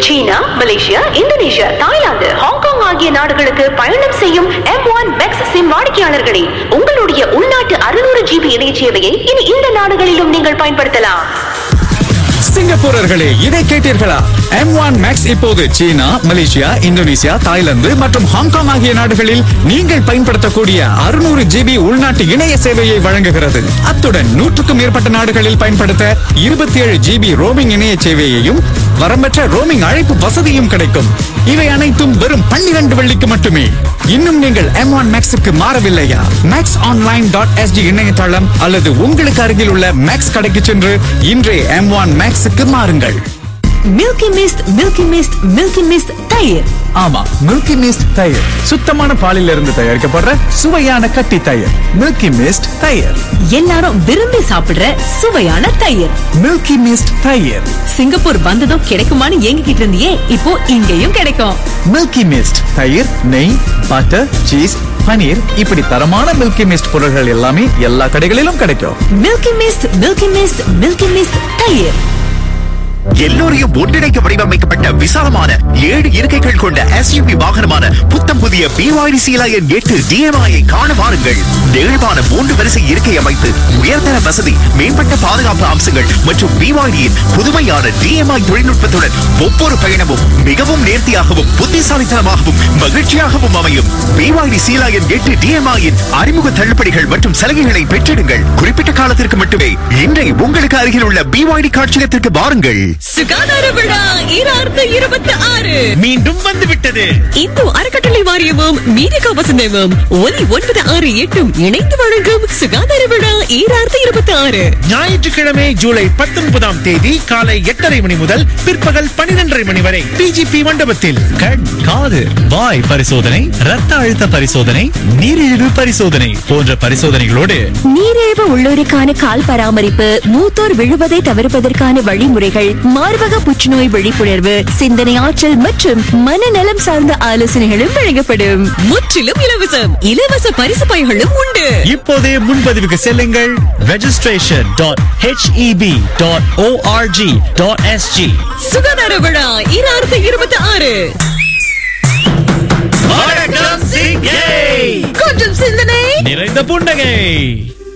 சீனா Malaysia Indonesia Thailand Hong Kong ஆகிய நாடுகளுக்கு பயணம் செய்யும் எம் ஒன் மேக்ஸ் சிம் வாடிக்கையாளர்களே உங்களுடைய உள்நாட்டு அறுநூறு ஜிபி இணைய சேவையை இனி இந்த நாடுகளிலும் நீங்கள் பயன்படுத்தலாம் சிங்கப்பூரர்களே இதை கேட்டீர்களா எம் ஒன் மேக்ஸ் இப்போது சீனா மலேசியா இந்தோனேசியா தாய்லாந்து மற்றும் ஹாங்காங் ஆகிய நாடுகளில் நீங்கள் பயன்படுத்தக்கூடிய அறுநூறு ஜிபி உள்நாட்டு இணைய சேவையை வழங்குகிறது அத்துடன் நூற்றுக்கும் மேற்பட்ட நாடுகளில் பயன்படுத்த இருபத்தி ஏழு ஜிபி ரோமிங் இணைய சேவையையும் வரம்பற்ற ரோமிங் அழைப்பு வசதியும் கிடைக்கும் இவை அனைத்தும் வெறும் பன்னிரண்டு வெள்ளிக்கு மட்டுமே இன்னும் நீங்கள் எம் ஒன் மேக்ஸுக்கு மாறவில்லையா மேக்ஸ் ஆன்லைன் டாட் எஸ்டி இணையதளம் அல்லது உங்களுக்கு அருகில் உள்ள மேக்ஸ் கடைக்கு சென்று இன்றே எம் ஒன் மேக்ஸுக்கு மாறுங்கள் milky mist milky mist milky mist தயிர் ஆமா மில்கி மிஸ்ட் தயிர் சுத்தமான பாலில் இருந்து தயாரிக்கப்படுற சுவையான கட்டி தயிர் மில்கி மிஸ்ட் தயிர் எல்லாரும் விரும்பி சாப்பிடுற சுவையான தயிர் மில்கி மிஸ்ட் தயிர் சிங்கப்பூர் வந்ததும் கிடைக்குமான்னு ஏங்கிக்கிட்டு இருந்தியே இப்போ இங்கேயும் கிடைக்கும் மில்கி மிஸ்ட் தயிர் நெய் பட்டர் சீஸ் பனீர் இப்படி தரமான மில்கி மிஸ்ட் பொருட்கள் எல்லாமே எல்லா கடைகளிலும் கிடைக்கும் milky mist milky mist milky mist தயிர் எல்லோரையும் ஒன்றிணைக்க வடிவமைக்கப்பட்ட விசாலமான ஏழு இருக்கைகள் கொண்ட எஸ்யூவி வாகனமான புத்தம் புதிய பிவாய்டி சீலாயன் எட்டு டிஎம்ஐ காண வாருங்கள் நெகிழ்வான மூன்று வரிசை இருக்கை அமைப்பு உயர்தர வசதி மேம்பட்ட பாதுகாப்பு அம்சங்கள் மற்றும் பிவாய்டியின் புதுமையான டிஎம்ஐ தொழில்நுட்பத்துடன் ஒவ்வொரு பயணமும் மிகவும் நேர்த்தியாகவும் புத்திசாலித்தனமாகவும் மகிழ்ச்சியாகவும் அமையும் பிவாய்டி சீலாயன் எட்டு டிஎம்ஐயின் அறிமுக தள்ளுபடிகள் மற்றும் சலுகைகளை பெற்றிடுங்கள் குறிப்பிட்ட காலத்திற்கு மட்டுமே இன்றை உங்களுக்கு அருகில் உள்ள பிவாய்டி காட்சியகத்திற்கு வாருங்கள் சுகாதார விழா ஈராயிரத்து இருபத்தி ஆறு மீண்டும் வந்துவிட்டது இந்து அறக்கட்டளை வாரியமும் மீடியா வசந்தமும் ஒலி ஒன்பது ஆறு எட்டும் இணைந்து வழங்கும் சுகாதார விழா ஈராயிரத்து இருபத்தி ஆறு ஞாயிற்றுக்கிழமை ஜூலை பத்தொன்பதாம் தேதி காலை எட்டரை மணி முதல் பிற்பகல் பனிரெண்டரை மணி வரை பிஜிபி மண்டபத்தில் கண் காது வாய் பரிசோதனை ரத்த அழுத்த பரிசோதனை நீரிழிவு பரிசோதனை போன்ற பரிசோதனைகளோடு நீரிழிவு உள்ளோருக்கான கால் பராமரிப்பு மூத்தோர் விழுவதை தவிர்ப்பதற்கான வழிமுறைகள் மார்பக புற்றுநோய் விழிப்புணர்வு சிந்தனை ஆற்றல் மற்றும் மனநலம் சார்ந்த ஆலோசனைகளும் வழங்கப்படும் முற்றிலும் இலவசம் இலவச பரிசு பைகளும் உண்டு இப்போதே முன்பதிவுக்கு செல்லுங்கள் registration dot H E P dot O R G dot S G சுகாதார விழா ஈராயிரத்து இருபத்தி ஆறு வணக்கம் சிங்கை கொஞ்சம் சிந்தனை நிறைந்த புன்னகை